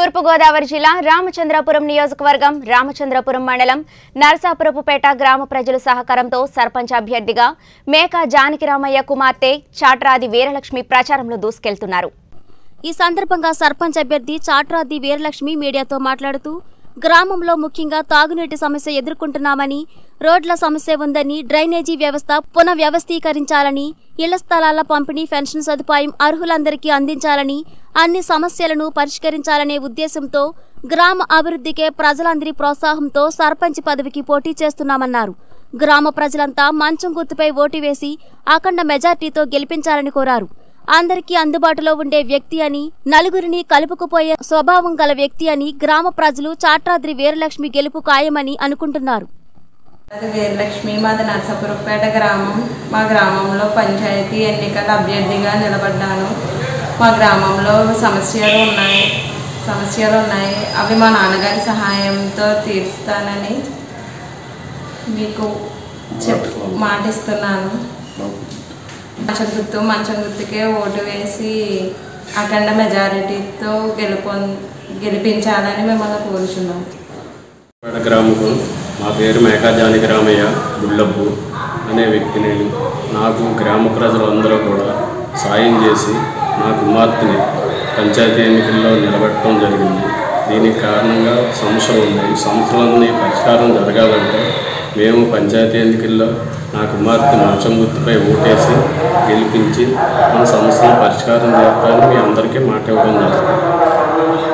తూర్పుగోదావరి జిల్లా రామచంద్రాపురం నియోజకవర్గం రామచంద్రపురం మండలం నరసాపురపుపేట గ్రామ ప్రజల సహకారంతో సర్పంచ్ అభ్యర్థిగా మేకా జానకిరామయ్య కుమార్తె చాట్రాది వీరలక్ష్మి ప్రచారంలో దూసుకెళ్తున్నారు ఈ సందర్భంగా సర్పంచ్ అభ్యర్థి చాట్రాది వీరలక్ష్మి మీడియాతో మాట్లాడుతూ గ్రామంలో ముఖ్యంగా తాగునీటి సమస్య ఎదుర్కొంటున్నామని రోడ్ల సమస్య ఉందని డ్రైనేజీ వ్యవస్థ పునఃవ్యవస్థీకరించాలని ఇళ్ల స్థలాల పంపిణీ పెన్షన్ సదుపాయం అర్హులందరికీ అందించాలని అన్ని సమస్యలను పరిష్కరించాలనే ఉద్దేశంతో గ్రామ అభివృద్ధికే ప్రజలందరి ప్రోత్సాహంతో సర్పంచ్ పదవికి పోటీ చేస్తున్నామన్నారు గ్రామ ప్రజలంతా మంచం గుర్తుపై ఓటు వేసి అఖండ మెజార్టీతో గెలిపించాలని కోరారు అందరికీ అందుబాటులో ఉండే వ్యక్తి అని నలుగురిని కలుపుకుపోయే స్వభావం గల వ్యక్తి అని గ్రామ ప్రజలు చాట్రాద్రి వీరలక్ష్మి గెలుపు ఖాయమని అనుకుంటున్నారు అది వీరలక్ష్మి మాది నరసాపురపేట గ్రామం మా గ్రామంలో పంచాయతీ ఎన్నికల అభ్యర్థిగా నిలబడ్డాను మా గ్రామంలో సమస్యలు ఉన్నాయి సమస్యలు ఉన్నాయి అవి మా నాన్నగారి సహాయంతో తీరుస్తానని మీకు చెప్ మాటిస్తున్నాను మంచం గుర్తు మంచం గుర్తుకే ఓటు వేసి అఖండ మెజారిటీతో గెలుపొ గెలిపించాలని మిమ్మల్ని కోరుచున్నాం పేట గ్రామకు మా పేరు మేకా జానకి రామయ్య బుల్లబ్బు అనే వ్యక్తి నేను నాకు గ్రామ ప్రజలందరూ కూడా సాయం చేసి నా కుమార్తెని పంచాయతీ ఎన్నికల్లో నిలబెట్టడం జరిగింది దీనికి కారణంగా సమస్యలు ఉన్నాయి సమస్యలన్నీ పరిష్కారం జరగాలంటే మేము పంచాయతీ ఎన్నికల్లో నా కుమార్తె మంచం గుర్తుపై ఓటేసి గెలిపించి మన సమస్యలు పరిష్కారం చేస్తారని మీ అందరికీ మాట ఇవ్వడం జరుగుతుంది